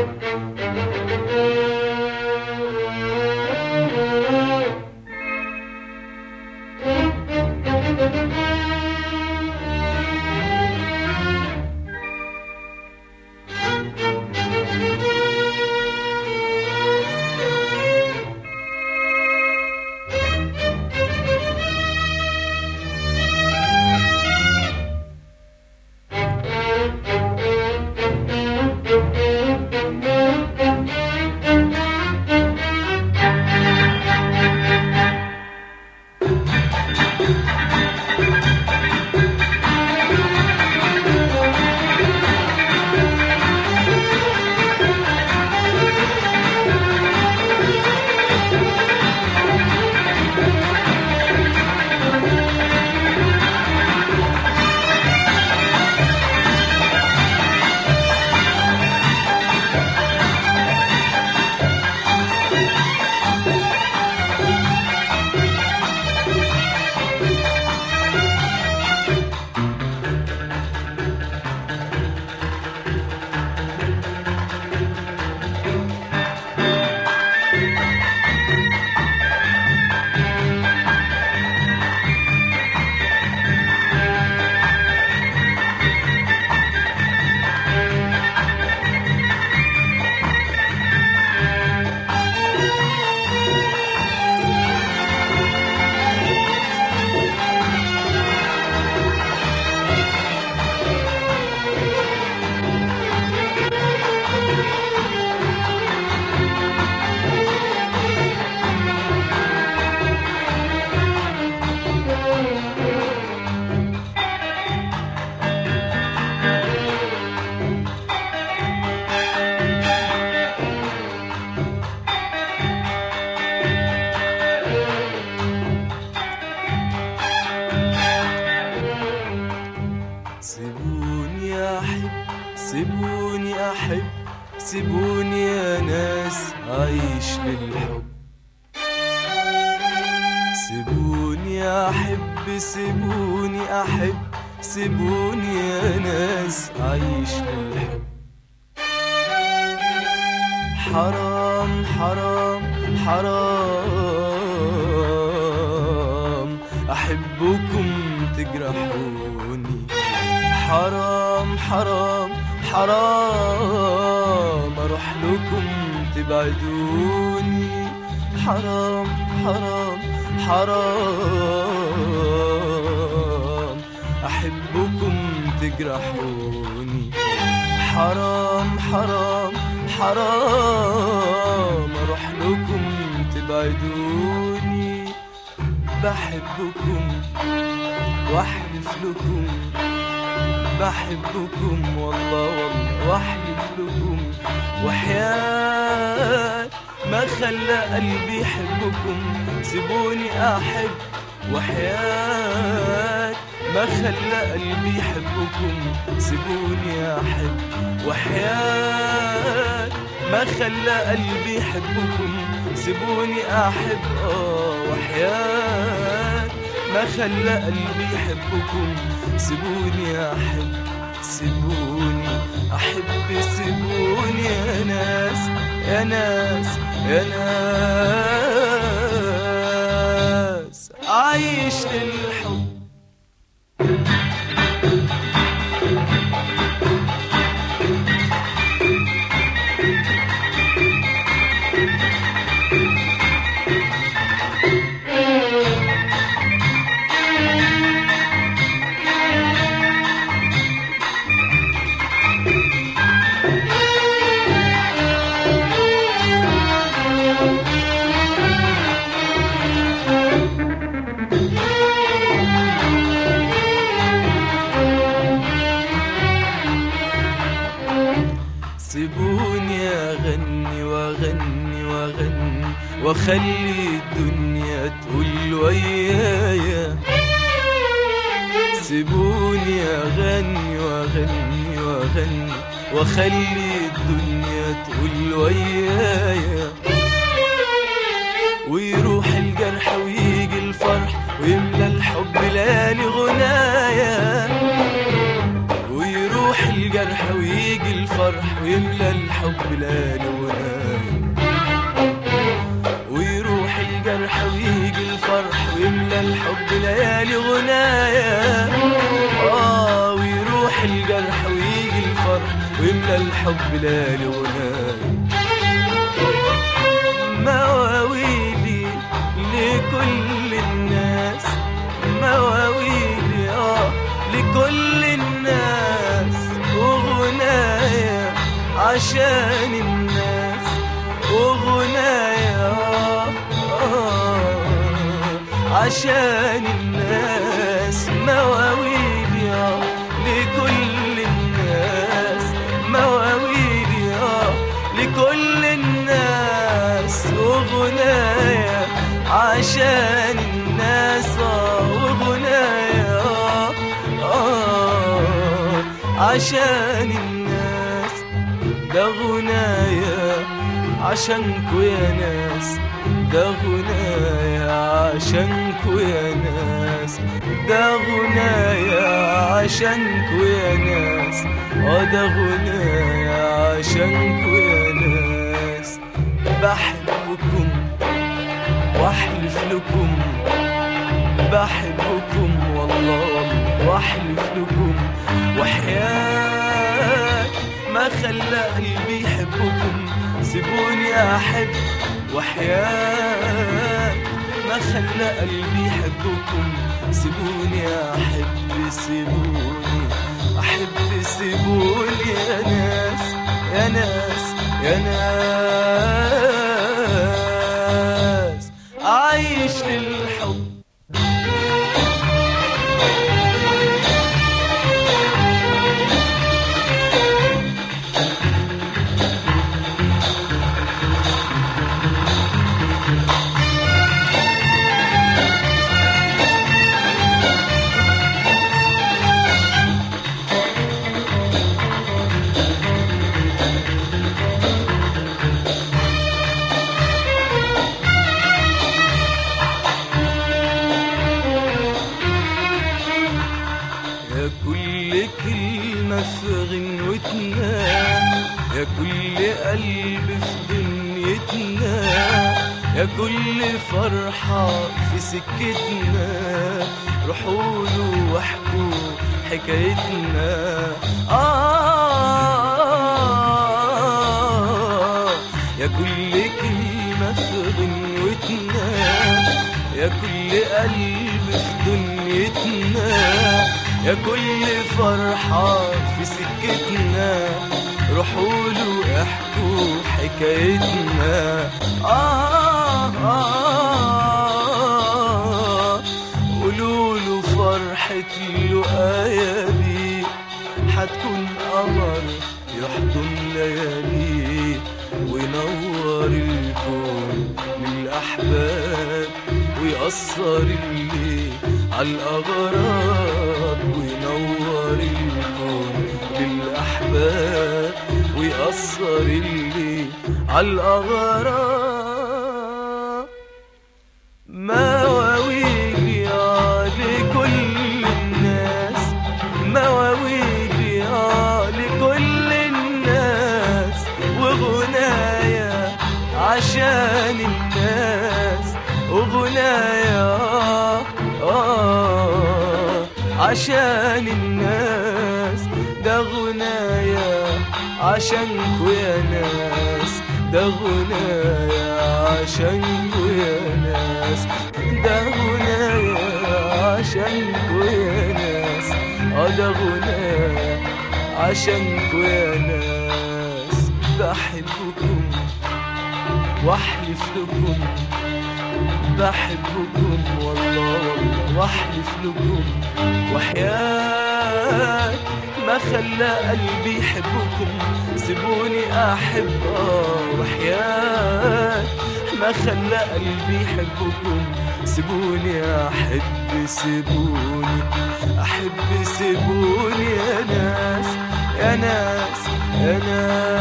سيبوني أحب سيبوني أحب سيبوني يا ناس أعيش للحب سيبوني أحب سيبوني أحب سيبوني يا ناس أعيش للحب حرام حرام حرام أحبكم تجرحوني حرام حرام حرام أروح لكم تبعدوني حرام حرام حرام أحبكم تجرحوني حرام حرام حرام أروح لكم تبعدوني بحبكم واحلف لكم بحبكم والله والله واحلف لكم وحياة ما خلى قلبي يحبكم سيبوني احب وحياة ما خلى قلبي يحبكم سيبوني احب وحياة ما خلى قلبي يحبكم سيبوني احب اه وحياة ما خلى قلبي يحبكم سيبوني احب سيبوني احب سيبوني يا ناس يا ناس يا ناس اعيش للحب سيبوني اغني واغني واغني واخلي الدنيا تقول ويايا سيبوني اغني واغني واغني واخلي الدنيا تقول ويايا ويروح الجرح ويجي الفرح ويملى الحب ليالي غنايا ويروح الجرح ويجي الفرح ويملى الحب الحب ليالي ونايم ويروح الجرح ويجي الفرح ويملى الحب ليالي غنايا اه ويروح الجرح ويجي الفرح ويملى الحب ليالي غنايا مواويلي لكل الناس مواويلي اه لكل الناس وغنايا عشان الناس وغنايا آه عشان الناس مواويلي آه لكل الناس مواويلي آه لكل الناس وغنايا عشان الناس آه وغنايا آه آه عشان الناس ده غنايا عشانكو يا ناس ده غنايا عشانكو يا ناس ده غنايا عشانكو يا ناس اه ده غنايا عشانكو يا ناس بحبكم واحلف لكم بحبكم والله واحلف لكم وحياة ما خلى قلبي يحبكم سيبوني احب وحياة ما خلى قلبي يحبكم سيبوني احب سيبوني احب سيبوني يا ناس يا ناس يا ناس عايش للحب يا كل كلمة في غنوتنا يا كل قلب في دنيتنا يا كل فرحة في سكتنا روحوا له واحكوا حكايتنا آه يا كل كلمة في غنوتنا يا كل قلب في دنيتنا يا كل فرحة في سكتنا روحوا له احكوا حكايتنا آه, آه قولوا له فرحة اللقايا دي حتكون قمر يحضن ليالي وينور الكون للأحباب ويأثر الليل عالأغراب وينور الكون للأحباب ويأثر الليل عالأغراب مواويل يا لكل الناس مواويل يا لكل الناس وغنايا عشان الناس وغنايا آه عشان الناس ده غنايا عشانكو يا ناس ده غنايا عشانكو يا ناس ده غنايا عشانكو يا ناس اه ده غنايا عشانكو يا ناس بحبكم واحلف لكم بحبكم والله والله واحلف لكم وحياة ما خلى قلبي يحبكم سيبوني احب اه وحياة ما خلى قلبي يحبكم سيبوني احب سيبوني احب سيبوني يا ناس يا ناس يا ناس